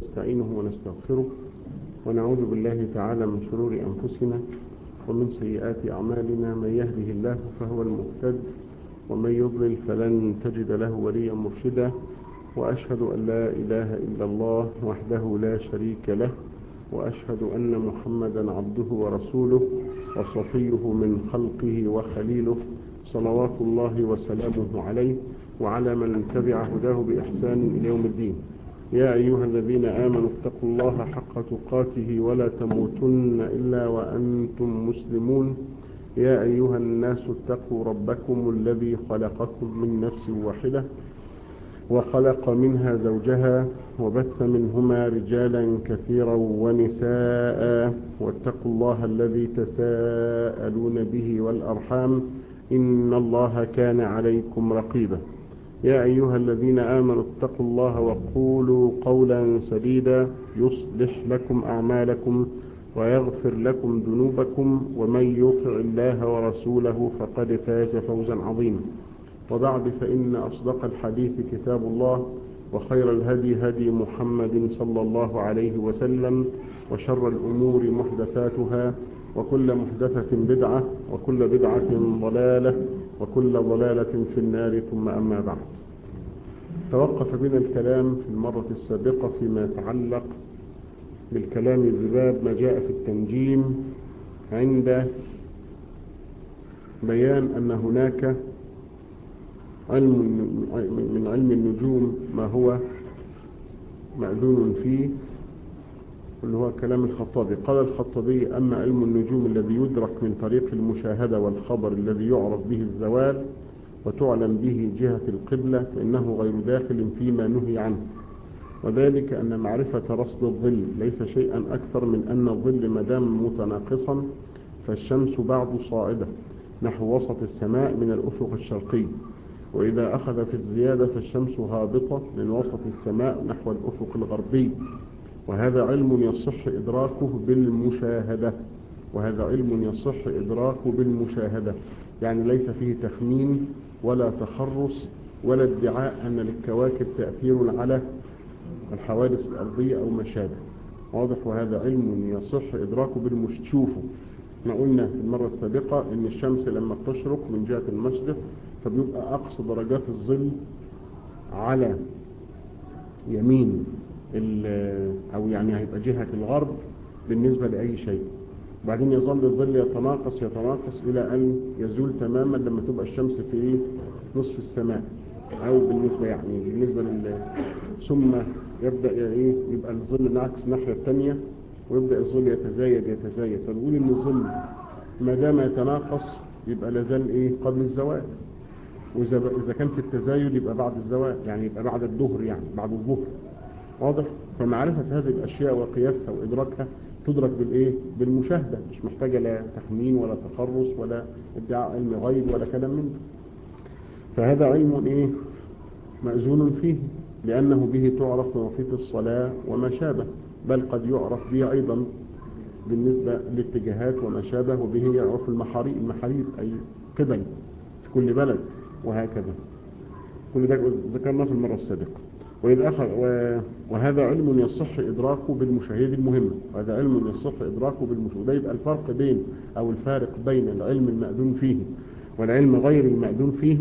نستعينه ونستغفره ونعوذ بالله تعالى من شرور أنفسنا ومن سيئات أعمالنا من يهده الله فهو المهتد ومن يضلل فلن تجد له وليا مرشدا وأشهد أن لا إله إلا الله وحده لا شريك له وأشهد أن محمدا عبده ورسوله وصفيه من خلقه وخليله صلوات الله وسلامه عليه وعلى من تبع هداه بإحسان إلى يوم الدين يا أيها الذين آمنوا اتقوا الله حق تقاته ولا تموتن إلا وأنتم مسلمون يا أيها الناس اتقوا ربكم الذي خلقكم من نفس واحدة وخلق منها زوجها وبث منهما رجالا كثيرا ونساء واتقوا الله الذي تساءلون به والأرحام إن الله كان عليكم رقيبا يا أيها الذين آمنوا اتقوا الله وقولوا قولا سديدا يصلح لكم أعمالكم ويغفر لكم ذنوبكم ومن يطع الله ورسوله فقد فاز فوزا عظيما وبعد فإن أصدق الحديث كتاب الله وخير الهدي هدي محمد صلى الله عليه وسلم وشر الأمور محدثاتها وكل محدثة بدعة وكل بدعة ضلالة وكل ضلالة في النار ثم أما بعد توقف بنا الكلام في المرة السابقة فيما يتعلق بالكلام بباب ما جاء في التنجيم عند بيان أن هناك علم من علم النجوم ما هو مأذون فيه اللي هو كلام الخطابي قال الخطابي أما علم النجوم الذي يدرك من طريق المشاهدة والخبر الذي يعرف به الزوال وتعلم به جهة القبلة فإنه غير داخل فيما نهي عنه وذلك أن معرفة رصد الظل ليس شيئا أكثر من أن الظل مدام متناقصا فالشمس بعد صاعدة نحو وسط السماء من الأفق الشرقي وإذا أخذ في الزيادة فالشمس هابطة من وسط السماء نحو الأفق الغربي وهذا علم يصح إدراكه بالمشاهدة وهذا علم يصح إدراكه بالمشاهدة يعني ليس فيه تخمين ولا تخرص ولا ادعاء أن للكواكب تأثير على الحوادث الأرضية أو ما شابه واضح وهذا علم يصح إدراكه بالمشتوفه احنا قلنا في المرة السابقة ان الشمس لما بتشرق من جهة المشرق فبيبقى اقصى درجات الظل على يمين او يعني هيبقى جهة الغرب بالنسبة لأي شيء وبعدين يظل الظل يتناقص يتناقص الى ان يزول تماما لما تبقى الشمس في نصف السماء او بالنسبة يعني بالنسبة لل ثم يبدأ ايه يبقى الظل نعكس الناحية الثانية ويبدأ الظل يتزايد يتزايد فنقول ان الظل ما دام يتناقص يبقى لازال ايه قبل الزوال واذا اذا كان في التزايد يبقى بعد الزوال يعني يبقى بعد الظهر يعني بعد الظهر واضح فمعرفة هذه الاشياء وقياسها وادراكها تدرك بالايه بالمشاهدة مش محتاجة لا تخمين ولا تخرص ولا ادعاء علم غيب ولا كلام من ده فهذا علم ايه مأذون فيه لأنه به تعرف مواقيت الصلاة وما شابه بل قد يعرف به أيضا بالنسبة للاتجاهات وما شابه وبه يعرف المحاريب المحاريب أي قبل في كل بلد وهكذا كل ده ذكرناه في المرة السابقة وإذا أخذ وهذا علم يصح إدراكه بالمشاهد المهمة وهذا علم يصح إدراكه بالمشاهد ده يبقى الفرق بين أو الفارق بين العلم المأذون فيه والعلم غير المأذون فيه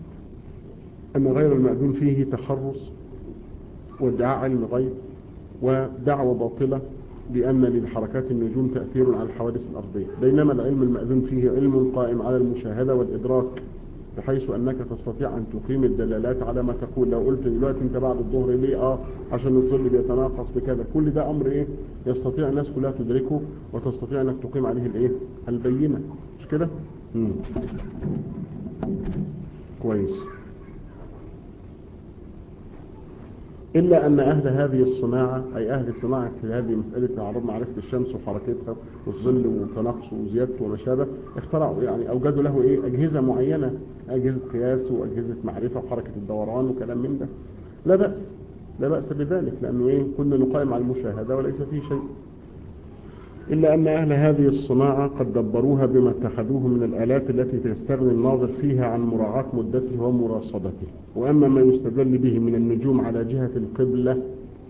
أن غير المأذون فيه تخرص وادعاء علم غيب ودعوة باطلة بأن للحركات النجوم تأثير على الحوادث الأرضية بينما العلم المأذون فيه علم قائم على المشاهدة والإدراك بحيث أنك تستطيع أن تقيم الدلالات على ما تقول لو قلت دلوقتي أنت بعد الظهر ليه آه عشان الظل بيتناقص بكذا كل ده أمر إيه يستطيع الناس كلها تدركه وتستطيع أنك تقيم عليه الإيه البينة مش كده مم. كويس إلا أن أهل هذه الصناعة أي أهل صناعة هذه مسألة تعرض معرفة الشمس وحركتها والظل وتناقصه وزيادته وما شابه اخترعوا يعني أوجدوا له إيه أجهزة معينة أجهزة قياس وأجهزة معرفة وحركة الدوران وكلام من ده لا بأس لا بأس بذلك لأنه إيه كنا نقائم على المشاهدة وليس فيه شيء إلا أن أهل هذه الصناعة قد دبروها بما اتخذوه من الآلات التي تستغني الناظر فيها عن مراعاة مدته ومراصدته وأما ما يستدل به من النجوم على جهة القبلة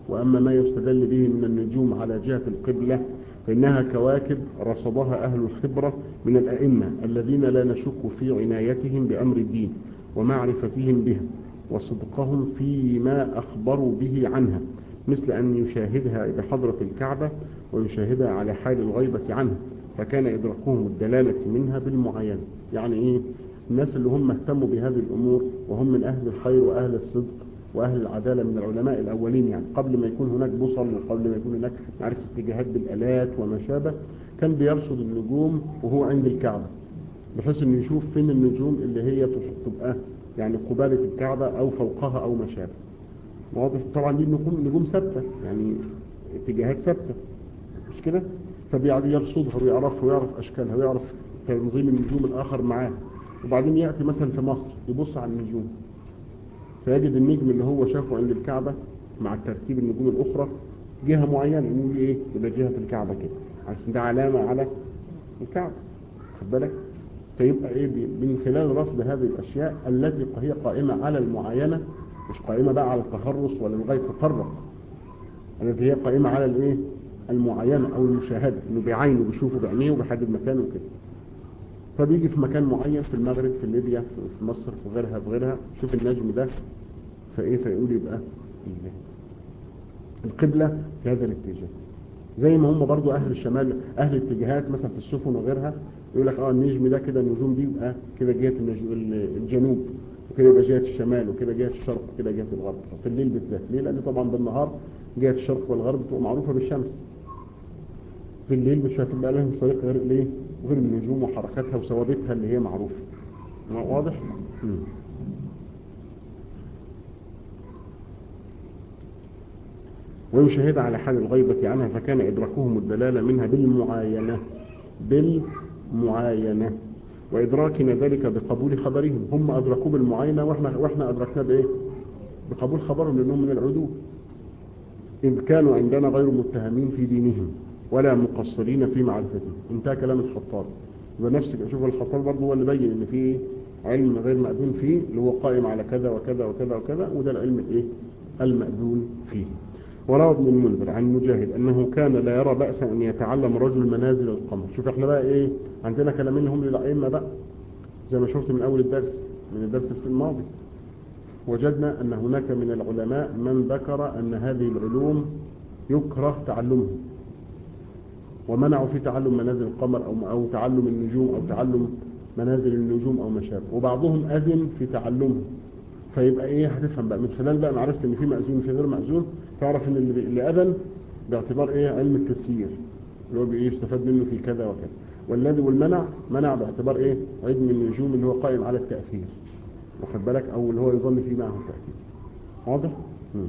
وأما ما يستدل به من النجوم على جهة القبلة فإنها كواكب رصدها أهل الخبرة من الأئمة الذين لا نشك في عنايتهم بأمر الدين ومعرفتهم بها وصدقهم فيما أخبروا به عنها مثل أن يشاهدها بحضرة الكعبة ويشاهدها على حال الغيبة عنها فكان إدراكهم الدلالة منها بالمعاينة يعني إيه الناس اللي هم اهتموا بهذه الأمور وهم من أهل الخير وأهل الصدق وأهل العدالة من العلماء الأولين يعني قبل ما يكون هناك بصل وقبل ما يكون هناك معرفة اتجاهات بالآلات وما شابه كان بيرصد النجوم وهو عند الكعبة بحيث انه يشوف فين النجوم اللي هي تبقى يعني قبالة الكعبة أو فوقها أو ما شابه واضح طبعا دي نجوم نجوم ثابتة يعني اتجاهات ثابتة مش كده فبيرصدها ويعرفها ويعرف أشكالها ويعرف تنظيم النجوم الآخر معاه وبعدين يأتي مثلا في مصر يبص على النجوم فيجد النجم اللي هو شافه عند الكعبة مع ترتيب النجوم الأخرى جهة معينة نقول إيه يبقى جهة الكعبة كده عشان ده علامة على الكعبة خد بالك فيبقى إيه من خلال رصد هذه الأشياء التي هي قائمة على المعاينة مش قائمة بقى على التخرص ولا لغاية تفرق التي هي قائمة على الإيه المعاينة أو المشاهدة إنه بعينه بيشوفه بعينيه وبيحدد مكانه وكده فبيجي في مكان معين في المغرب في ليبيا في مصر في غيرها في غيرها شوف النجم ده فايه فيقول يبقى القبلة في هذا الاتجاه زي ما هم برضو اهل الشمال اهل الاتجاهات مثلا في السفن وغيرها يقول لك اه النجم ده كده النجوم دي يبقى كده جهة الجنوب وكده يبقى جهة الشمال وكده جهة الشرق وكده جهة الغرب في الليل بالذات ليه لان طبعا بالنهار جهة الشرق والغرب بتبقى معروفة بالشمس في الليل مش هتبقى لهم طريق غير الايه غير النجوم وحركاتها وثوابتها اللي هي معروفة واضح مم. ويشاهد على حال الغيبة عنها فكان إدراكهم الدلالة منها بالمعاينة بالمعاينة وإدراكنا ذلك بقبول خبرهم هم أدركوه بالمعاينة وإحنا, وإحنا أدركنا بإيه بقبول خبرهم لأنهم من العدول إذ كانوا عندنا غير متهمين في دينهم ولا مقصرين في معرفتهم انتهى كلام الخطاب ونفسك اشوف الخطاب برضه هو اللي بين ان في علم غير مأذون فيه اللي هو قائم على كذا وكذا وكذا وكذا وده العلم الايه المأذون فيه وروى ابن المنذر عن مجاهد انه كان لا يرى بأسا ان يتعلم رجل منازل القمر شوف احنا بقى ايه عندنا كلامين هم للأئمة بقى زي ما شفت من اول الدرس من الدرس الماضي وجدنا ان هناك من العلماء من ذكر ان هذه العلوم يكره تعلمها ومنعوا في تعلم منازل القمر أو, أو تعلم النجوم أو تعلم منازل النجوم أو ما شابه وبعضهم أذن في تعلمه فيبقى إيه هتفهم بقى من خلال بقى عرفت إن في مأذون في غير مأذون تعرف إن اللي, اللي أذن باعتبار إيه علم التفسير اللي هو بإيه يستفاد منه في كذا وكذا والذي والمنع منع باعتبار إيه علم النجوم اللي هو قائم على التأثير واخد بالك أو اللي هو يظن فيه معه التأثير واضح؟ مم.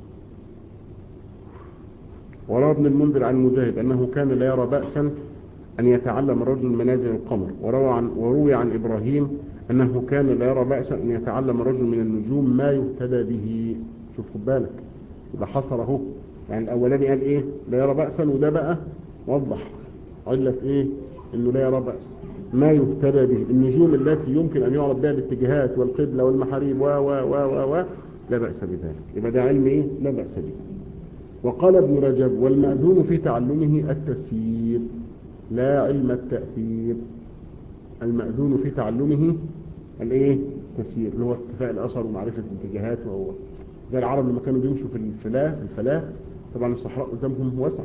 وروى ابن المنذر عن مجاهد أنه كان لا يرى بأسا أن يتعلم الرجل منازل القمر وروى عن, وروي عن إبراهيم أنه كان لا يرى بأسا أن يتعلم الرجل من النجوم ما يهتدى به شوف خد بالك يبقى حصر اهو يعني الأولاني قال إيه لا يرى بأسا وده بقى وضح علة إيه إنه لا يرى بأس ما يهتدى به النجوم التي يمكن أن يعرف بها الاتجاهات والقبلة والمحاريب و و و و و لا بأس بذلك يبقى ده علم إيه لا بأس به وقال ابن رجب والمأذون في تعلمه التسيير لا علم التأثير المأذون في تعلمه الايه تسيير اللي هو اتفاق الأثر ومعرفة الاتجاهات وهو زي العرب لما كانوا بيمشوا في الفلاة في الفلاة طبعا الصحراء قدامهم واسعة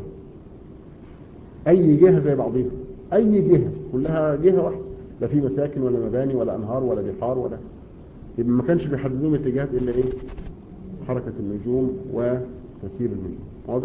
أي جهة زي بعضها أي جهة كلها جهة واحدة لا في مساكن ولا مباني ولا أنهار ولا بحار ولا يبقى ما كانش بيحددوا لهم اتجاهات إلا إيه حركة النجوم وتسيير النجوم واضح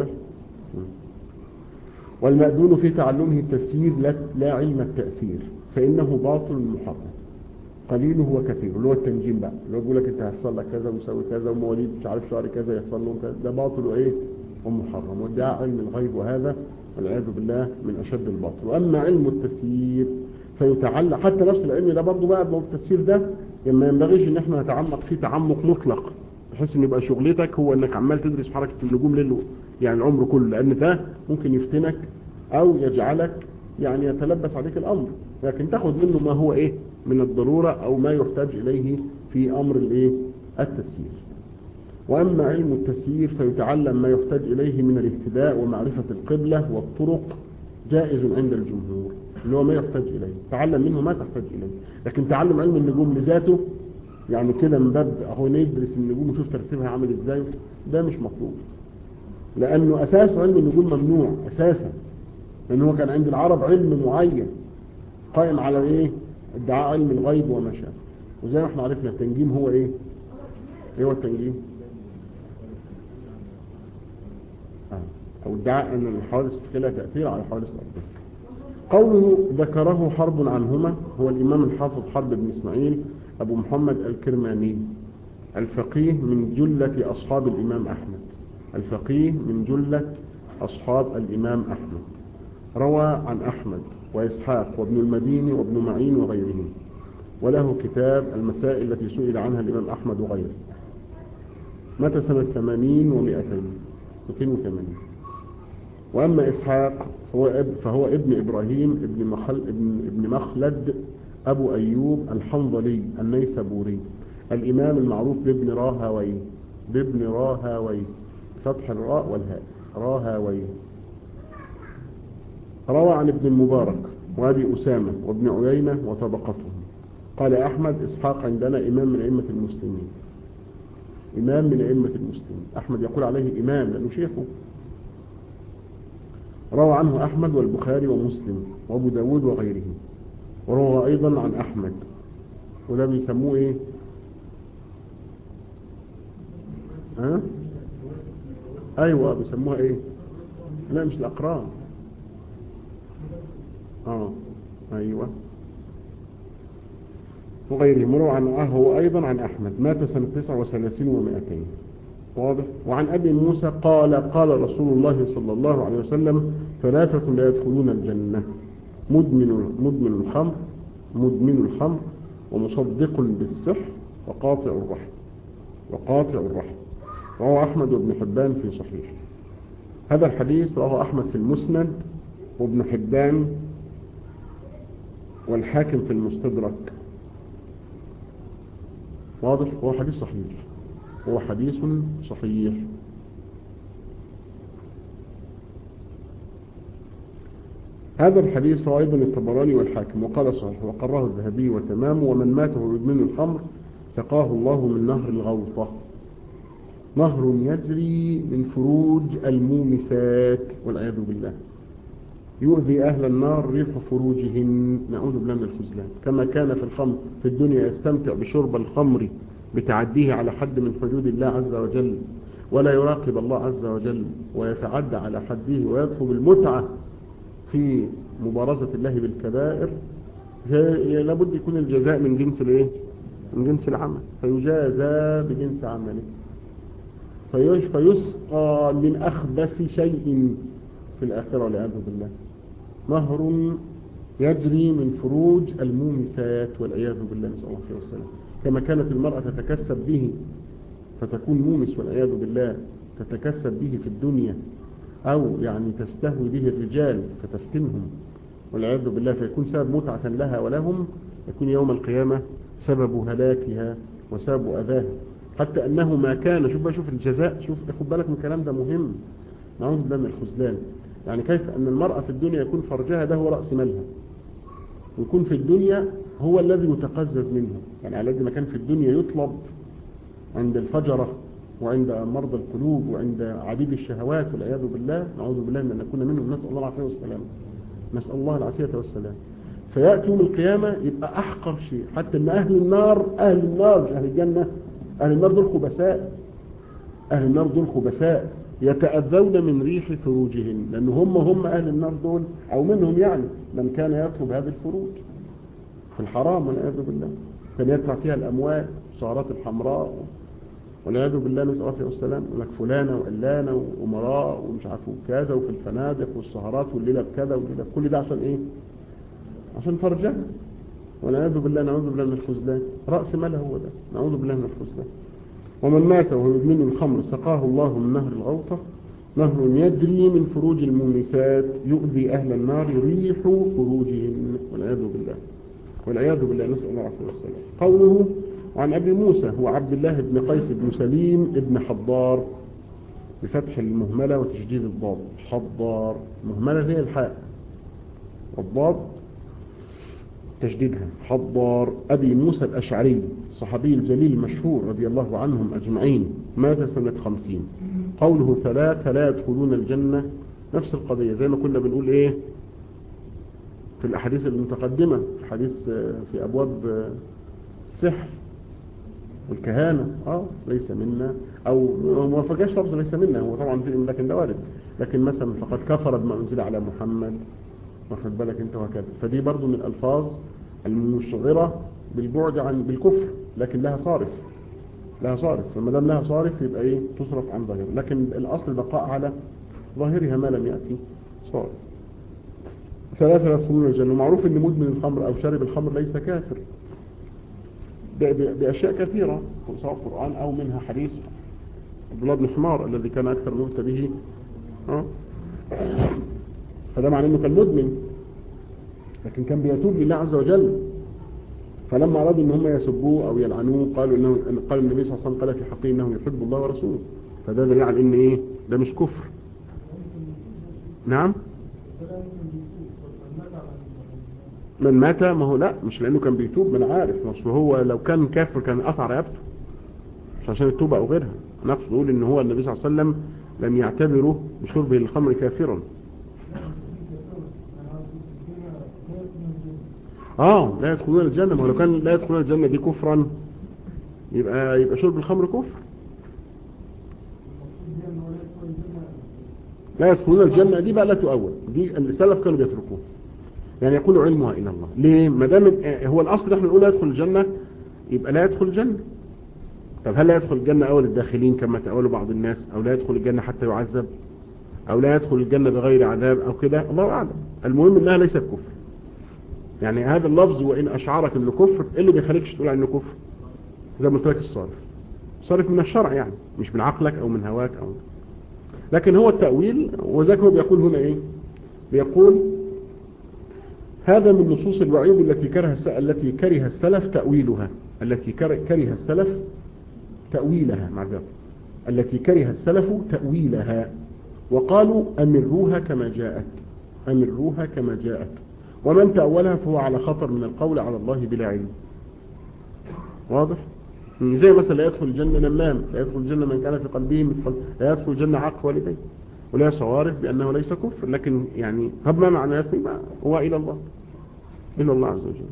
والمأذون في تعلمه التفسير لا, لا علم التأثير فإنه باطل محرم قليله وكثيره اللي هو التنجيم بقى اللي هو بيقول لك انت هيحصل لك كذا ويسوي كذا ومواليد مش عارف شهر كذا يحصل لهم كذا ده باطل وايه ومحرم وادعاء علم الغيب وهذا والعياذ بالله من اشد الباطل واما علم التفسير فيتعلق حتى نفس العلم ده برضه بقى التفسير ده ما ينبغيش ان احنا نتعمق فيه تعمق مطلق بحيث ان يبقى شغلتك هو انك عمال تدرس حركه النجوم ليل يعني العمر كله لان ده ممكن يفتنك او يجعلك يعني يتلبس عليك الامر لكن تاخد منه ما هو ايه من الضرورة او ما يحتاج اليه في امر الايه التسيير وأما علم التسيير فيتعلم ما يحتاج إليه من الاهتداء ومعرفة القبلة والطرق جائز عند الجمهور اللي هو ما يحتاج إليه تعلم منه ما تحتاج إليه لكن تعلم علم النجوم لذاته يعني كده من باب اهو ندرس النجوم ونشوف ترتيبها عامل ازاي ده مش مطلوب لانه اساس علم النجوم ممنوع اساسا لان هو كان عند العرب علم معين قائم على ايه ادعاء علم الغيب وما شابه وزي ما احنا عرفنا التنجيم هو ايه ايه هو التنجيم آه. او ادعاء ان الحوادث لها تاثير على الحوادث الارضيه قوله ذكره حرب عنهما هو الامام الحافظ حرب بن اسماعيل أبو محمد الكرماني الفقيه من جلة أصحاب الإمام أحمد الفقيه من جلة أصحاب الإمام أحمد روى عن أحمد وإسحاق وابن المديني وابن معين وغيرهم وله كتاب المسائل التي سئل عنها الإمام أحمد وغيره متى سنة ثمانين ومئتين 280 وأما إسحاق فهو, اب فهو ابن إبراهيم ابن, مخل ابن, ابن مخلد أبو أيوب الحنظلي النيسابوري الإمام المعروف بابن راهوي بابن راهوي فتح الراء والهاء راهوي روى عن ابن المبارك وأبي أسامة وابن عيينة وطبقتهم قال أحمد إسحاق عندنا إمام من أئمة المسلمين إمام من أئمة المسلمين أحمد يقول عليه إمام لأنه شيخه روى عنه أحمد والبخاري ومسلم وأبو داود وغيرهم وروى أيضا عن أحمد وده بيسموه إيه ها أيوة بيسموها إيه لا مش الأقران آه أيوة وغيره مروى عن هو أيضا عن أحمد مات سنة 39 ومائتين واضح وعن أبي موسى قال قال رسول الله صلى الله عليه وسلم ثلاثة لا يدخلون الجنة مدمن مدمن الخمر مدمن الخمر ومصدق بالسحر وقاطع الرحم وقاطع الرحم رواه أحمد وابن حبان في صحيح هذا الحديث رواه أحمد في المسند وابن حبان والحاكم في المستدرك واضح هو حديث صحيح هو حديث صحيح هذا الحديث هو أيضا الطبراني والحاكم وقال صحيح وقرره الذهبي وتمام ومن مات وهو يدمن الخمر سقاه الله من نهر الغوطة نهر يجري من فروج المومسات والعياذ بالله يؤذي أهل النار ريح فروجهم نعوذ بالله من الخزلان كما كان في الخمر في الدنيا يستمتع بشرب الخمر بتعديه على حد من حدود الله عز وجل ولا يراقب الله عز وجل ويتعدى على حده ويطلب المتعة في مبارزة الله بالكبائر لابد يكون الجزاء من جنس الايه من جنس العمل فيجازى بجنس عمله فيسقى من أخبث شيء في الآخرة والعياذ بالله نهر يجري من فروج المومسات والعياذ بالله نسأل الله عليه وسلم كما كانت المرأة تتكسب به فتكون مومس والعياذ بالله تتكسب به في الدنيا أو يعني تستهوي به الرجال فتفتنهم والعياذ بالله فيكون سبب متعة لها ولهم يكون يوم القيامة سبب هلاكها وسبب أذاها حتى أنه ما كان شوف بقى شوف الجزاء شوف خد بالك من الكلام ده مهم نعوذ بالله من الخذلان يعني كيف أن المرأة في الدنيا يكون فرجها ده هو رأس مالها ويكون في الدنيا هو الذي يتقزز منه يعني على قد ما كان في الدنيا يطلب عند الفجرة وعند مرضى القلوب وعند عبيد الشهوات والعياذ بالله نعوذ بالله من أن نكون منهم نسأل الله العافية والسلام نسأل الله العافية والسلام فيأتي يوم القيامة يبقى أحقر شيء حتى أن أهل النار أهل النار مش أهل الجنة أهل النار دول خبثاء أهل النار دول خبثاء يتأذون من ريح فروجهن لأن هم هم أهل النار دول أو منهم يعني من كان يطلب هذه الفروج في الحرام والعياذ بالله كان يدفع فيها الأموال السعرات الحمراء والعياذ بالله نسأل الله والسلام يقول لك فلانة وعلانة وأمراء ومش عارف كذا وفي الفنادق والسهرات والليلة بكذا والليلة كل ده عشان إيه؟ عشان فرجها والعياذ بالله نعوذ بالله من الخذلان رأس ماله هو ده نعوذ بالله من الخذلان ومن مات وهو يدمن الخمر سقاه الله من نهر الغوطة نهر يجري من فروج المونسات يؤذي أهل النار ريح فروجهم والعياذ بالله والعياذ بالله نسأل الله عليه والسلام قوله وعن أبي موسى هو عبد الله بن قيس بن سليم بن حضار بفتح المهملة وتشديد الضاد حضار مهملة هي الحاء والضاد تشديدها حضار أبي موسى الأشعري صحابي الجليل المشهور رضي الله عنهم أجمعين مات سنة خمسين قوله ثلاثة لا يدخلون الجنة نفس القضية زي ما كنا بنقول إيه في الأحاديث المتقدمة في حديث في أبواب السحر والكهانة اه ليس منا او ما فجاش لفظ ليس منا هو طبعا في لكن ده وارد لكن مثلا فقد كفر بما انزل على محمد واخد بالك انت وهكذا فدي برضو من الالفاظ المشغرة بالبعد عن بالكفر لكن لها صارف لها صارف فما دام لها صارف يبقى ايه تصرف عن ظاهر لكن الاصل البقاء على ظاهرها ما لم يأتي صارف ثلاثة لا يدخلون الجنة معروف ان مدمن الخمر او شارب الخمر ليس كافر بأشياء كثيرة سواء القرآن أو منها حديث عبد الله بن حمار الذي كان أكثر ممت به أه؟ فده معنى أنه كان مدمن لكن كان بيتوب لله عز وجل فلما أرادوا أن هم يسبوه أو يلعنوه قالوا إنه قال النبي صلى الله عليه وسلم قال في حقه إنه يحب الله ورسوله فده دليل على إن إيه ده مش كفر نعم من مات ما هو لا مش لانه كان بيتوب ما انا عارف مش هو لو كان كافر كان قطع رقبته مش عشان التوبه او غيرها انا اقصد اقول ان هو النبي صلى الله عليه وسلم لم يعتبره بشربه للخمر كافرا اه لا يدخلون الجنه ما هو لو كان لا يدخلون الجنه دي كفرا يبقى يبقى شرب الخمر كفر لا يدخلون الجنه دي بقى لا تؤول دي السلف كانوا بيتركوها يعني يقول علمها إلى الله ليه ما دام هو الأصل احنا نقول لا يدخل الجنة يبقى لا يدخل الجنة طب هل لا يدخل الجنة أول الداخلين كما تأول بعض الناس أو لا يدخل الجنة حتى يعذب أو لا يدخل الجنة بغير عذاب أو كده الله أعلم المهم أنها ليست كفر يعني هذا اللفظ وإن أشعرك أنه كفر إيه اللي بيخليكش تقول عنه كفر زي ما قلت لك الصارف صارف من الشرع يعني مش من عقلك أو من هواك أو لكن هو التأويل وذلك هو بيقول هنا إيه بيقول هذا من نصوص الوعيد التي كره التي كره السلف تأويلها التي كره السلف تأويلها معذرة التي كره السلف تأويلها وقالوا أمروها كما جاءت أمروها كما جاءت ومن تأولها فهو على خطر من القول على الله بلا علم واضح زي مثلا لا يدخل الجنة نمام لا يدخل الجنة من كان في قلبه مثقال لا يدخل الجنة عق والديه ولا صوارف بأنه ليس كفر لكن يعني هب ما معنى يدخل هو إلى الله إلى الله عز وجل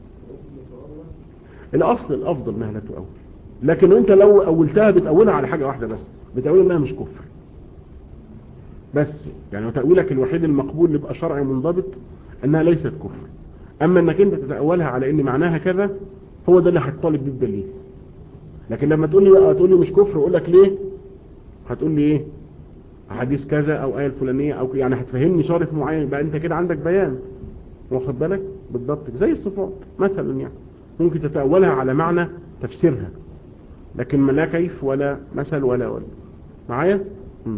الأصل الأفضل أنها لا تؤول لكن أنت لو أولتها بتأولها على حاجة واحدة بس بتأولها أنها مش كفر بس يعني تأويلك الوحيد المقبول اللي بقى شرعي منضبط أنها ليست كفر أما أنك أنت تتأولها على أن معناها كذا هو ده اللي هتطالب بيه الدليل لكن لما تقول لي بقى تقول لي مش كفر اقول لك ليه هتقول لي ايه حديث كذا او ايه الفلانيه او يعني هتفهمني شرط معين بقى انت كده عندك بيان واخد بالك بالضبط زي الصفات مثلا يعني ممكن تتأولها على معنى تفسيرها لكن ما لا كيف ولا مثل ولا ولا معايا مم.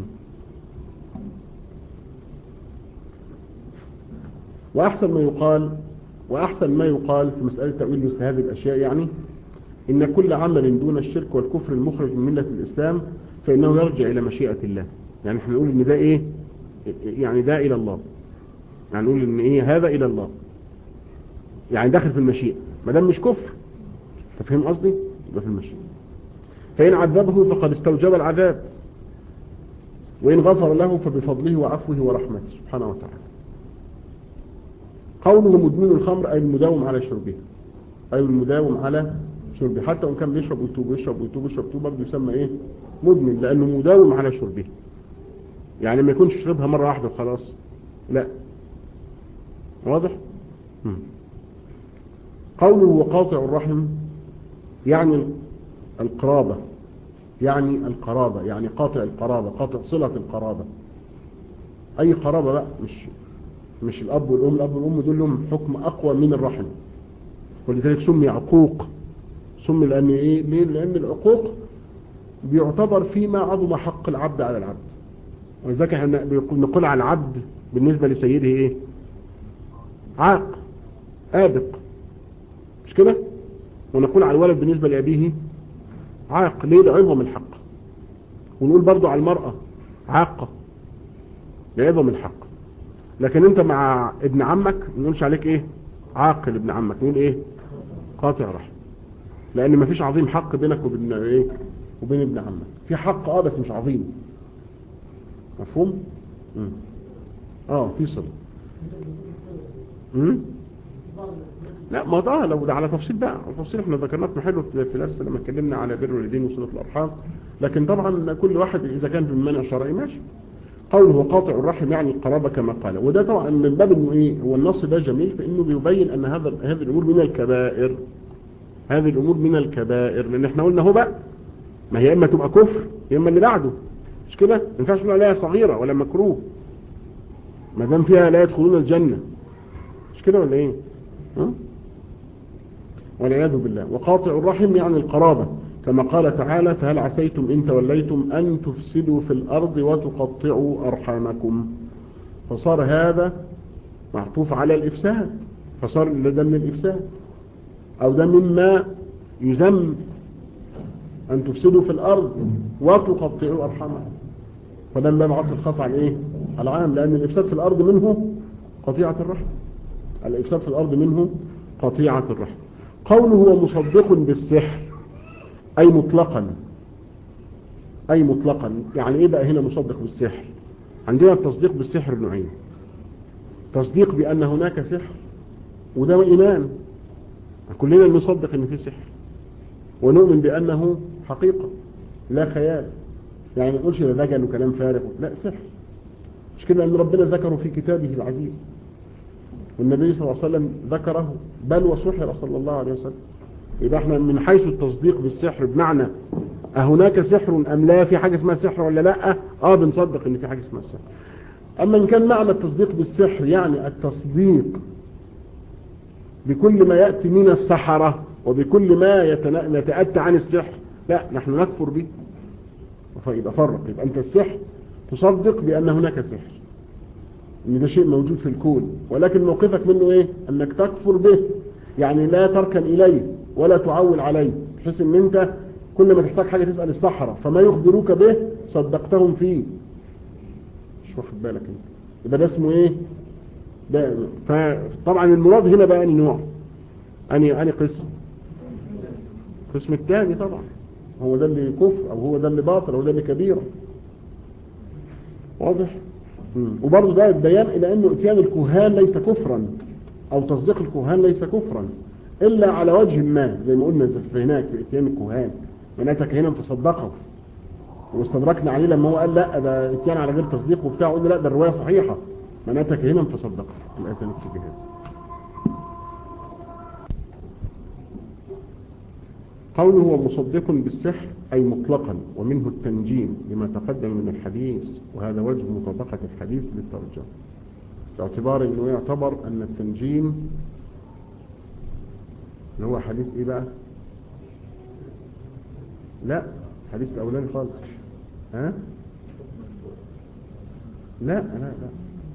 وأحسن ما يقال وأحسن ما يقال في مسألة تأويل مثل هذه الأشياء يعني إن كل عمل دون الشرك والكفر المخرج من ملة الإسلام فإنه يرجع إلى مشيئة الله يعني احنا نقول إن ده إيه يعني ده إلى الله يعني نقول إن إيه هذا إلى الله يعني داخل في المشيئة ما دام مش كفر تفهم قصدي يبقى في المشيئة فإن عذبه فقد استوجب العذاب وإن غفر له فبفضله وعفوه ورحمته سبحانه وتعالى قوله مدمن الخمر أي المداوم على شربه أي المداوم على شربه حتى وإن كان بيشرب ويتوب ويشرب ويتوب ويشرب ويتوب برضه يسمى إيه مدمن لأنه مداوم على شربه يعني ما يكونش شربها مرة واحدة وخلاص لا واضح مم. قوله وقاطع الرحم يعني القرابة يعني القرابة يعني قاطع القرابة قاطع صلة القرابة أي قرابة بقى مش مش الأب والأم الأب والأم دول لهم حكم أقوى من الرحم ولذلك سمي عقوق سمي لأن إيه ليه؟ لأن العقوق بيعتبر فيما عظم حق العبد على العبد ولذلك احنا نقول على العبد بالنسبة لسيده إيه عاق آبق مش كده ونقول على الولد بالنسبة لأبيه عاق ليه لعظم الحق ونقول برضو على المرأة عاقة لعظم الحق لكن انت مع ابن عمك ما نقولش عليك ايه عاقل ابن عمك نقول ايه قاطع رحم لان مفيش عظيم حق بينك وبين ايه وبين ابن عمك في حق اه بس مش عظيم مفهوم مم. اه في صله مم؟ لا ما ده لو ده على تفصيل بقى تفصيل احنا ذكرناه في محله في درس لما اتكلمنا على بر الوالدين وصله الارحام لكن طبعا كل واحد اذا كان في المنع الشرعي ماشي قوله قاطع الرحم يعني القرابة كما قال وده طبعا من باب انه ايه هو النص ده جميل فانه بيبين ان هذا هذه الامور من الكبائر هذه الامور من الكبائر لان احنا قلنا هو بقى ما هي اما تبقى كفر يا اما اللي بعده مش كده ما ينفعش نقول عليها صغيره ولا مكروه ما دام فيها لا يدخلون الجنه مش كده ولا ايه ها والعياذ بالله وقاطع الرحم يعني القرابه كما قال تعالى فهل عسيتم إن توليتم أن تفسدوا في الأرض وتقطعوا أرحامكم فصار هذا معطوف على الإفساد فصار ده من الإفساد أو ده مما يذم أن تفسدوا في الأرض وتقطعوا أرحامكم فده من باب عطف الخاص على إيه؟ العام لأن الإفساد في الأرض منه قطيعة الرحم الإفساد في الأرض منه قطيعة الرحم قوله هو مصدق بالسحر أي مطلقا أي مطلقا يعني إيه بقى هنا مصدق بالسحر عندنا التصديق بالسحر نوعين تصديق بأن هناك سحر وده إيمان كلنا نصدق أن في سحر ونؤمن بأنه حقيقة لا خيال يعني ما نقولش ده دجل وكلام فارغ لا سحر مش كده أن ربنا ذكره في كتابه العزيز والنبي صلى الله عليه وسلم ذكره بل وسحر صلى الله عليه وسلم يبقى احنا من حيث التصديق بالسحر بمعنى أهناك سحر أم لا في حاجة اسمها سحر ولا لا اه بنصدق ان في حاجة اسمها سحر اما ان كان معنى التصديق بالسحر يعني التصديق بكل ما يأتي من السحرة وبكل ما يتأتى عن السحر لا نحن نكفر به فيبقى فرق يبقى انت السحر تصدق بأن هناك سحر ان ده شيء موجود في الكون ولكن موقفك منه ايه انك تكفر به يعني لا تركن اليه ولا تعول عليه بحيث ان انت كل ما تحتاج حاجة تسأل الصحراء فما يخبروك به صدقتهم فيه مش واخد بالك انت يبقى ده اسمه ايه ده فطبعا المراد هنا بقى اني نوع اني اني قسم القسم الثاني طبعا هو ده اللي كفر او هو ده اللي باطل او ده اللي كبيره واضح وبرضه ده البيان الى انه اتيان الكهان ليس كفرا او تصديق الكهان ليس كفرا الا على وجه ما زي ما قلنا في هناك في اتيان الكهان مناتك هنا تصدقوا واستدركنا عليه لما هو قال لا ده اتيان على غير تصديق وبتاع قلنا لا ده الروايه صحيحه مناتك هنا تصدقوا الاذان في جهاز قوله هو مصدق بالسحر أي مطلقا ومنه التنجيم لما تقدم من الحديث وهذا وجه مطابقة الحديث للترجمة باعتبار أنه يعتبر أن التنجيم اللي هو حديث إيه بقى لا حديث الأولاني خالص ها لا لا لا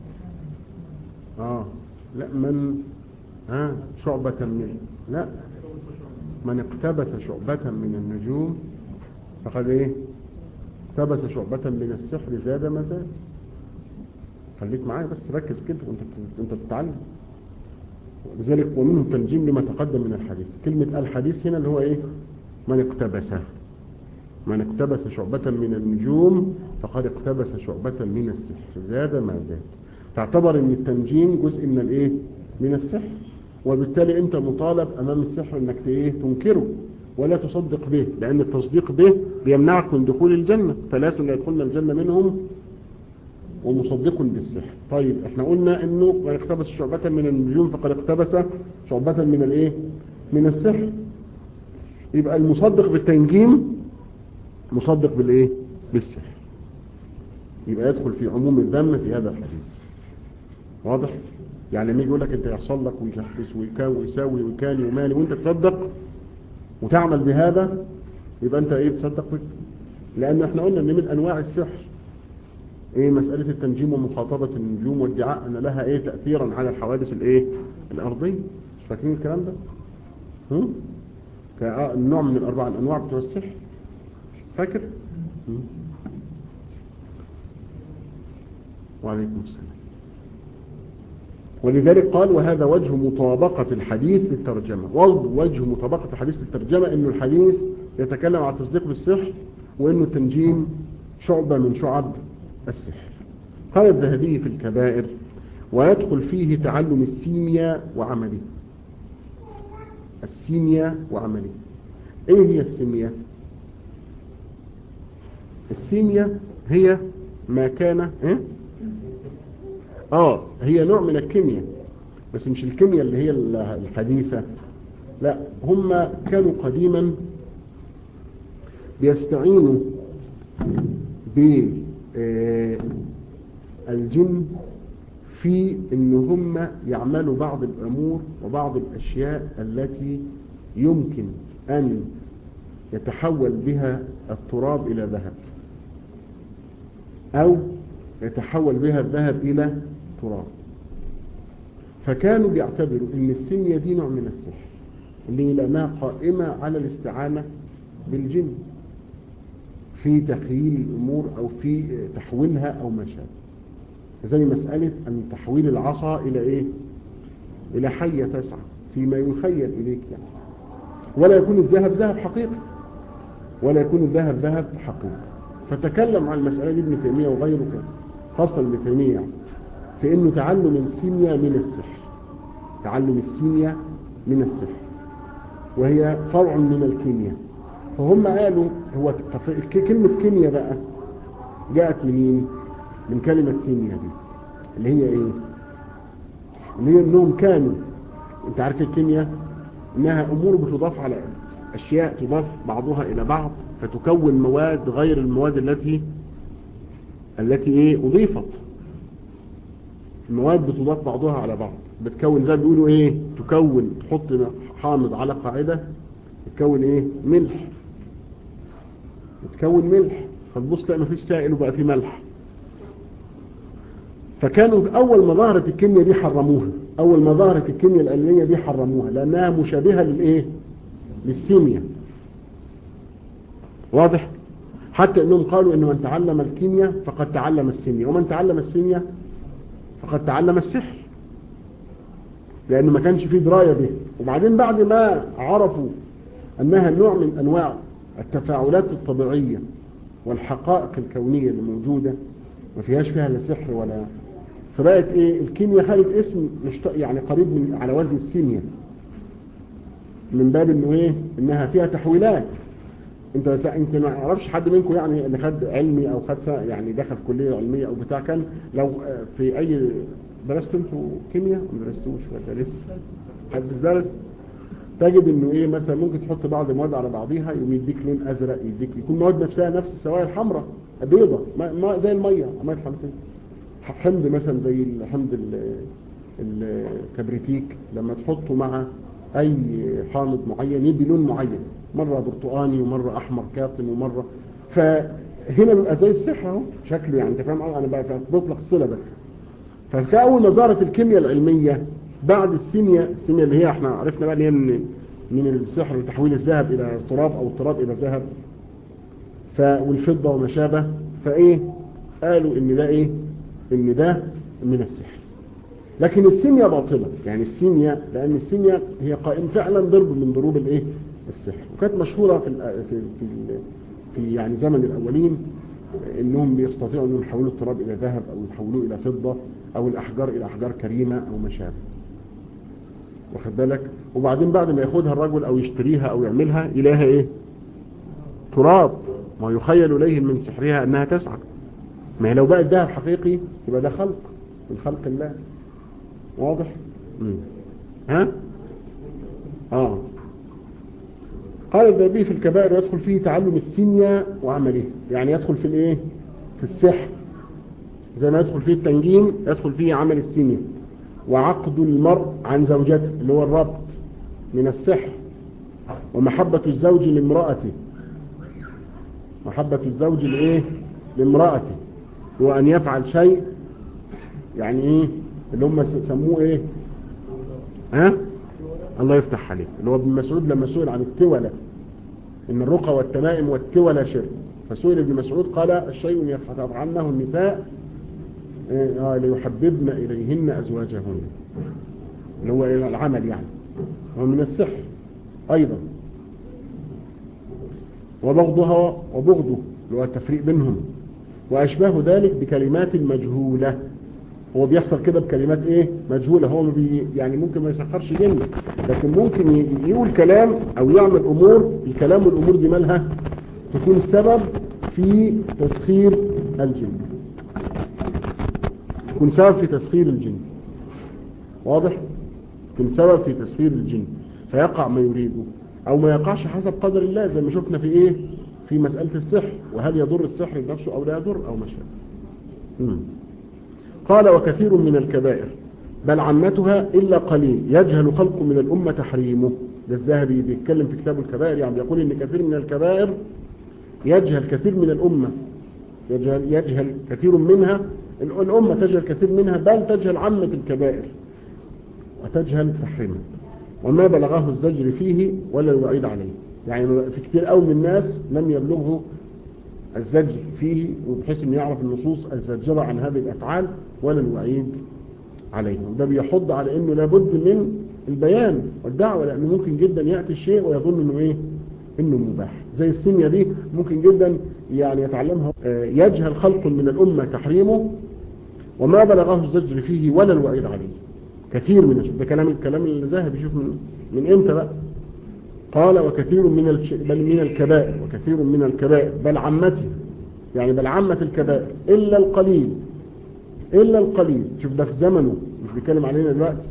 آه لا من ها شعبة من لا من اقتبس شعبة من النجوم فقد ايه اقتبس شعبة من السحر زاد ما زاد خليك معايا بس ركز كده وانت انت بتتعلم لذلك ومنه تنجيم لما تقدم من الحديث كلمة الحديث هنا اللي هو ايه من اقتبس من اقتبس شعبة من النجوم فقد اقتبس شعبة من السحر زاد ما زاد تعتبر ان التنجيم جزء من الايه من السحر وبالتالي انت مطالب امام السحر انك ايه تنكره ولا تصدق به لان التصديق به بيمنعك من دخول الجنة ثلاث لا يدخلن الجنة منهم ومصدق بالسحر طيب احنا قلنا انه من اقتبس شعبة من النجوم فقد اقتبس شعبة من الايه من السحر يبقى المصدق بالتنجيم مصدق بالايه بالسحر يبقى يدخل في عموم الذم في هذا الحديث واضح يعني لما يجي يقول لك انت يحصل لك ويشخص ويكاوي ويساوي ويكالي ومالي وانت تصدق وتعمل بهذا يبقى انت ايه تصدق بك لان احنا قلنا ان من انواع السحر ايه مسألة التنجيم ومخاطبة النجوم وادعاء ان لها ايه تأثيرا على الحوادث الايه الارضية مش فاكرين الكلام ده هم؟ كنوع من الأربع الأنواع بتوع السحر فاكر؟ مم. وعليكم السلام ولذلك قال وهذا وجه مطابقة الحديث للترجمة وجه مطابقة الحديث للترجمة انه الحديث يتكلم عن التصديق بالسحر وانه التنجيم شعبة من شعب السحر قال الذهبي في الكبائر ويدخل فيه تعلم السيمياء وعمله السيمياء وعمله ايه هي السيمياء السيمياء هي ما كان إيه؟ اه هي نوع من الكيمياء بس مش الكيمياء اللي هي الحديثة لا هم كانوا قديما بيستعينوا بالجن في ان هم يعملوا بعض الامور وبعض الاشياء التي يمكن ان يتحول بها التراب الى ذهب او يتحول بها الذهب الى تراب فكانوا بيعتبروا ان السمية دي نوع من السحر اللي لانها قائمة على الاستعانة بالجن في تخييل الامور او في تحويلها او ما شابه زي مسألة ان تحويل العصا الى ايه الى حية تسعى فيما يخيل اليك يعني ولا يكون الذهب ذهب حقيقي ولا يكون الذهب ذهب حقيقي فتكلم عن المسألة دي ابن تيمية وغيره كده خاصة ابن تيمية يعني في انه تعلم السيمياء من السحر تعلم السيمياء من السحر وهي فرع من الكيمياء فهم قالوا هو كلمة كيمياء بقى جاءت منين من كلمة سيمياء دي اللي هي ايه اللي هي انهم كانوا انت عارف الكيمياء انها امور بتضاف على اشياء تضاف بعضها الى بعض فتكون مواد غير المواد التي التي ايه اضيفت المواد بتضاف بعضها على بعض بتكون زي ما بيقولوا ايه تكون تحط حامض على قاعدة تكون ايه ملح بتكون ملح فتبص تلاقي مفيش سائل وبقى في ملح فكانوا اول ما ظهرت الكيمياء دي حرموها اول ما ظهرت الكيمياء العلمية دي حرموها لانها مشابهة للايه للسيمياء واضح حتى انهم قالوا ان من تعلم الكيمياء فقد تعلم السيمياء ومن تعلم السيمياء فقد تعلم السحر لانه ما كانش فيه دراية به وبعدين بعد ما عرفوا انها نوع من انواع التفاعلات الطبيعية والحقائق الكونية اللي موجودة ما فيهاش فيها لا سحر ولا فبقت ايه الكيمياء خدت اسم مش يعني قريب من على وزن السيمياء من باب انه ايه انها فيها تحويلات انت انت ما اعرفش حد منكم يعني اللي خد علمي او خد يعني دخل كليه علميه او بتاع كان لو في اي درستوا انتوا كيمياء ما درستوش ولا لسه حد درس تجد انه ايه مثلا ممكن تحط بعض المواد على بعضيها يقوم يديك لون ازرق يديك يكون المواد نفسها نفس السوائل الحمراء بيضه ما ما زي الميه ميه الحمض حمض مثلا زي الحمض الكبريتيك لما تحطه مع اي حامض معين يدي لون معين مرة برتقاني ومرة احمر كاطن ومرة فهنا بيبقى زي السحر اهو شكله يعني انت فاهم انا بقى بطلق الصلة بس فكأول ما ظهرت الكيمياء العلمية بعد السيمياء السيمياء اللي هي احنا عرفنا بقى اللي هي من من السحر لتحويل الذهب الى تراب او التراب الى ذهب ف والفضة وما شابه فايه قالوا ان ده ايه ان ده من السحر لكن السيمياء باطلة يعني السيمياء لان السيمياء هي قائم فعلا ضرب من ضروب الايه السحر وكانت مشهورة في في في, في يعني زمن الاولين انهم بيستطيعوا انهم يحولوا التراب الى ذهب او يحولوه الى فضة او الاحجار الى احجار كريمة او ما شابه واخد بالك وبعدين بعد ما ياخدها الرجل او يشتريها او يعملها يلاقيها ايه تراب ما يخيل اليه من سحرها انها تسعى ما هي لو بقت ذهب حقيقي يبقى ده خلق من خلق الله واضح مم. ها اه قال الذهبي في الكبائر يدخل فيه تعلم السيمياء وعمله يعني يدخل في الايه في السحر زي ما يدخل فيه التنجيم يدخل فيه عمل السيمياء وعقد المرء عن زوجته اللي هو الربط من السحر ومحبة الزوج لامرأته محبة الزوج لايه لامرأته هو ان يفعل شيء يعني ايه اللي هم سموه ايه ها الله يفتح عليك اللي هو ابن مسعود لما سئل عن التولة ان الرقى والتمائم والتولة شرك فسئل ابن مسعود قال الشيء يفعلنه النساء آه ليحببن إليهن أزواجهن اللي هو العمل يعني هو من السحر أيضا وبغضها وبغضه اللي هو التفريق بينهم وأشباه ذلك بكلمات مجهولة هو بيحصل كده بكلمات ايه مجهولة هو بي يعني ممكن ما يسخرش جن لكن ممكن يقول كلام او يعمل امور الكلام والامور دي مالها تكون السبب في تسخير الجن تكون سبب في تسخير الجن واضح تكون سبب في تسخير الجن فيقع ما يريده او ما يقعش حسب قدر الله زي ما شفنا في ايه في مسألة السحر وهل يضر السحر بنفسه او لا يضر او ما شابه قال وكثير من الكبائر بل عمتها إلا قليل يجهل خلق من الأمة تحريمه ده الذهبي بيتكلم في كتاب الكبائر يعني بيقول إن كثير من الكبائر يجهل كثير من الأمة يجهل, يجهل كثير منها الأمة تجهل كثير منها بل تجهل عامة الكبائر وتجهل تحريمها وما بلغه الزجر فيه ولا الوعيد عليه يعني في كثير قوي من الناس لم يبلغه الزجر فيه وبحيث انه يعرف النصوص الزجرة عن هذه الافعال ولا الوعيد عليه وده بيحض على انه لابد من البيان والدعوة لانه ممكن جدا يأتي الشيء ويظن انه ايه انه مباح زي السنية دي ممكن جدا يعني يتعلمها يجهل خلق من الامة تحريمه وما بلغه الزجر فيه ولا الوعيد عليه كثير من ده كلام الكلام اللي ذاهب يشوف من من امتى بقى قال وكثير من الش... بل من الكبائر وكثير من الكبائر بل عمته يعني بل عمة الكبائر إلا القليل إلا القليل شوف ده في زمنه مش بيتكلم علينا دلوقتي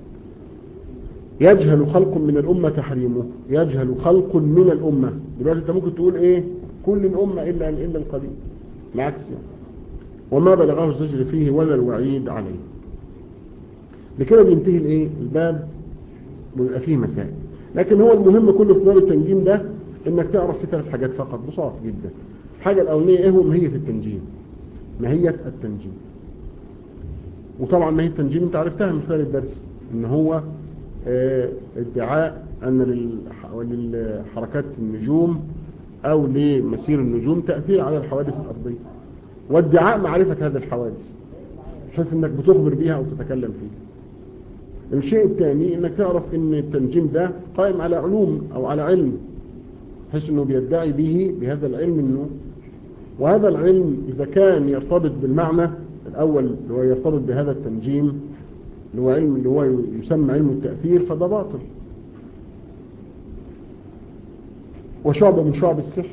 يجهل خلق من الأمة تحريمه يجهل خلق من الأمة دلوقتي انت ممكن تقول ايه كل الأمة إلا إلا القليل بالعكس يعني وما بلغه الزجر فيه ولا الوعيد عليه بكده بينتهي الايه الباب ويبقى فيه مسائل لكن هو المهم كله في باب التنجيم ده انك تعرف في ثلاث حاجات فقط بساط جدا الحاجة الاولانية ايه هو ماهية التنجيم ماهية التنجيم وطبعا ماهية التنجيم انت عرفتها من خلال الدرس ان هو اه ادعاء ان للحركات النجوم او لمسير النجوم تأثير على الحوادث الارضية وادعاء معرفة هذه الحوادث بحيث انك بتخبر بيها او تتكلم فيها الشيء الثاني انك تعرف ان التنجيم ده قائم على علوم او على علم بحيث انه بيدعي به بهذا العلم انه وهذا العلم اذا كان يرتبط بالمعنى الاول اللي هو يرتبط بهذا التنجيم اللي هو علم اللي هو يسمى علم التأثير فده باطل وشعبة من شعب السحر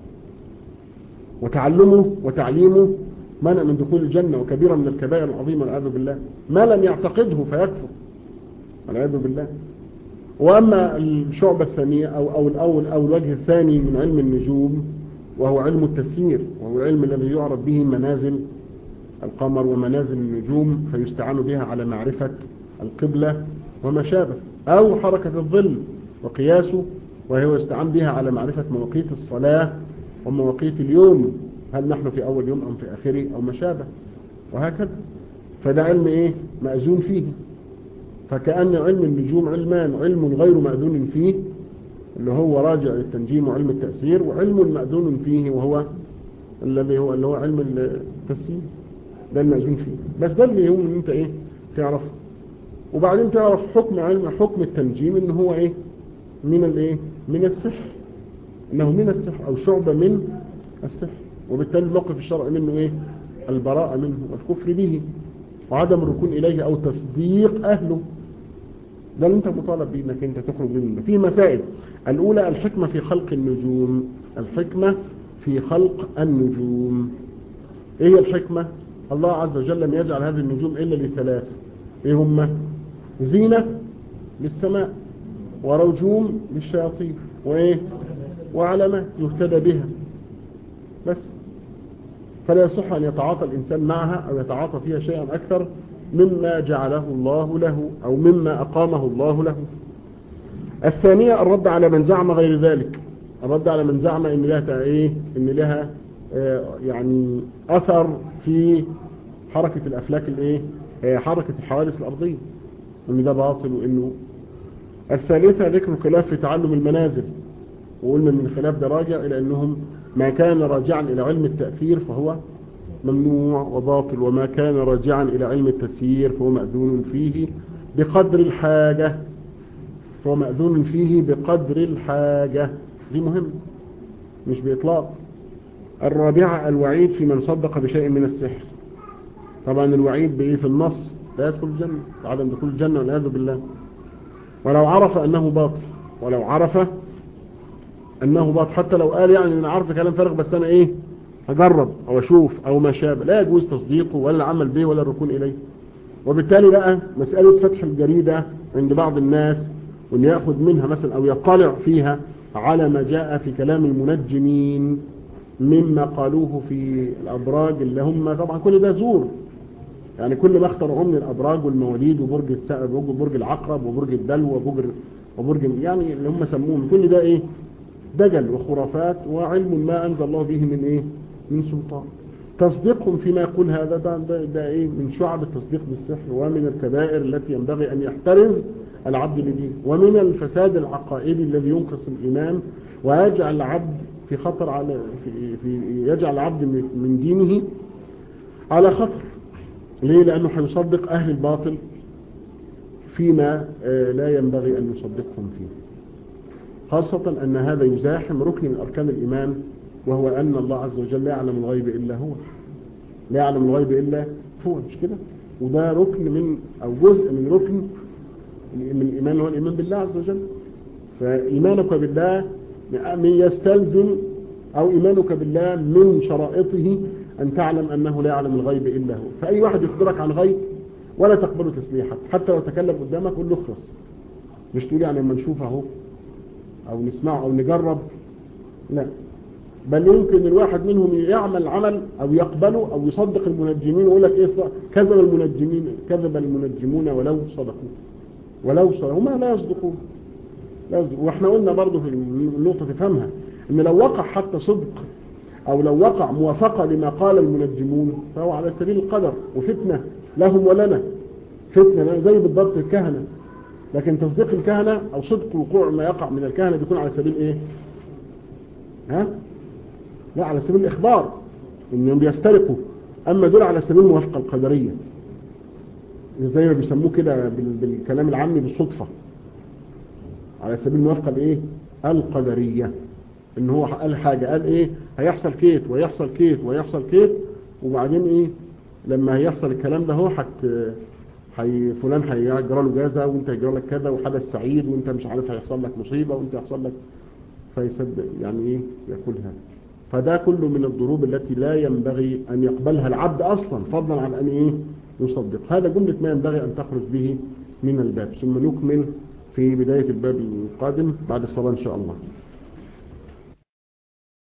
وتعلمه وتعليمه منع من دخول الجنة وكبيرة من الكبائر العظيمة والعياذ بالله ما لم يعتقده فيكفر والعياذ بالله وأما الشعبة الثانية أو, أو الأول أو الوجه الثاني من علم النجوم وهو علم التفسير وهو العلم الذي يعرف به منازل القمر ومنازل النجوم فيستعان بها على معرفة القبلة وما شابه أو حركة الظل وقياسه وهو يستعان بها على معرفة مواقيت الصلاة ومواقيت اليوم هل نحن في أول يوم أم في آخره أو ما شابه وهكذا فده علم إيه مأذون فيه فكأن علم النجوم علمان علم غير مأذون فيه اللي هو راجع للتنجيم وعلم التأثير وعلم مأذون فيه وهو الذي هو اللي هو علم التفسير ده المأذون فيه بس ده اللي هو ان انت ايه تعرف وبعدين تعرف حكم علم حكم التنجيم ان هو ايه من الايه من السحر انه من السحر او شعبة من السحر وبالتالي الموقف الشرعي منه ايه البراءة منه والكفر به وعدم الركون اليه او تصديق اهله ده اللي انت مطالب بيه انك انت تخرج منه في مسائل الاولى الحكمة في خلق النجوم الحكمة في خلق النجوم ايه هي الحكمة الله عز وجل لم يجعل هذه النجوم الا لثلاث ايه هم زينة للسماء ورجوم للشياطين وايه وعلامات يهتدى بها بس فلا يصح أن يتعاطى الإنسان معها أو يتعاطى فيها شيئا أكثر مما جعله الله له أو مما أقامه الله له الثانية الرد على من زعم غير ذلك الرد على من زعم إن لها إيه إن لها آه يعني أثر في حركة الأفلاك الإيه آه حركة الحوادث الأرضية إن ده باطل وإنه الثالثة ذكر الخلاف في تعلم المنازل وقلنا ان الخلاف ده راجع الى انهم ما كان راجعا الى علم التأثير فهو ممنوع وباطل وما كان راجعا الى علم التسيير فهو مأذون فيه بقدر الحاجة فهو مأذون فيه بقدر الحاجة دي مهم مش بإطلاق الرابعة الوعيد في من صدق بشيء من السحر طبعا الوعيد بإيه في النص لا يدخل الجنة عدم دخول الجنة والعياذ بالله ولو عرف أنه باطل ولو عرف أنه باطل حتى لو قال يعني أنا عارف كلام فارغ بس أنا إيه أجرب أو أشوف أو ما شابه لا يجوز تصديقه ولا العمل به ولا الركون إليه وبالتالي بقى مسألة فتح الجريدة عند بعض الناس وأن يأخذ منها مثلا أو يطلع فيها على ما جاء في كلام المنجمين مما قالوه في الأبراج اللي هم طبعا كل ده زور يعني كل ما اخترعوه من الأبراج والمواليد وبرج السقف وبرج العقرب وبرج الدلو وبرج وبرج يعني اللي هم سموهم كل ده ايه دجل وخرافات وعلم ما أنزل الله به من ايه من سلطان تصديقهم فيما يقول هذا ده, ده, ده ايه من شعب التصديق بالسحر ومن الكبائر التي ينبغي أن يحترز العبد لديه ومن الفساد العقائدي الذي ينقص الإيمان ويجعل العبد في خطر على في, في يجعل العبد من دينه على خطر ليه لأنه هيصدق أهل الباطل فيما لا ينبغي أن يصدقهم فيه خاصة أن هذا يزاحم ركن من أركان الإيمان وهو أن الله عز وجل لا يعلم الغيب إلا هو لا يعلم الغيب إلا هو مش كده وده ركن من أو جزء من ركن من الإيمان هو الإيمان بالله عز وجل فإيمانك بالله من يستلزم أو إيمانك بالله من شرائطه أن تعلم أنه لا يعلم الغيب إلا هو فأي واحد يخبرك عن غيب ولا تقبله تسليحك حتى لو تكلم قدامك قول له اخرس مش تقول يعني لما نشوفه اهو أو نسمعه أو نجرب لا بل يمكن الواحد منهم يعمل عمل أو يقبله أو يصدق المنجمين ويقول لك إيه كذب المنجمين كذب المنجمون ولو صدقوا ولو صدقوا هم لا يصدقون لا يصدقون واحنا قلنا برضه في النقطة تفهمها ان لو وقع حتى صدق او لو وقع موافقة لما قال المنجمون فهو على سبيل القدر وفتنة لهم ولنا فتنة زي بالضبط الكهنة لكن تصديق الكهنة او صدق وقوع ما يقع من الكهنة بيكون على سبيل ايه ها لا على سبيل الاخبار انهم بيسترقوا اما دول على سبيل الموافقة القدرية زي ما بيسموه كده بالكلام العامي بالصدفة على سبيل الموافقة الايه القدرية ان هو قال حاجة قال ايه هيحصل كيت ويحصل كيت ويحصل كيت وبعدين ايه لما هيحصل الكلام ده هو حت حي فلان هيجرى له جازة وانت هيجرى لك كذا وحدث سعيد وانت مش عارف هيحصل لك مصيبة وانت هيحصل لك فيصدق يعني ايه يقول هذا فده كله من الضروب التي لا ينبغي ان يقبلها العبد اصلا فضلا عن ان ايه يصدق هذا جملة ما ينبغي ان تخرج به من الباب ثم نكمل في بداية الباب القادم بعد الصلاة ان شاء الله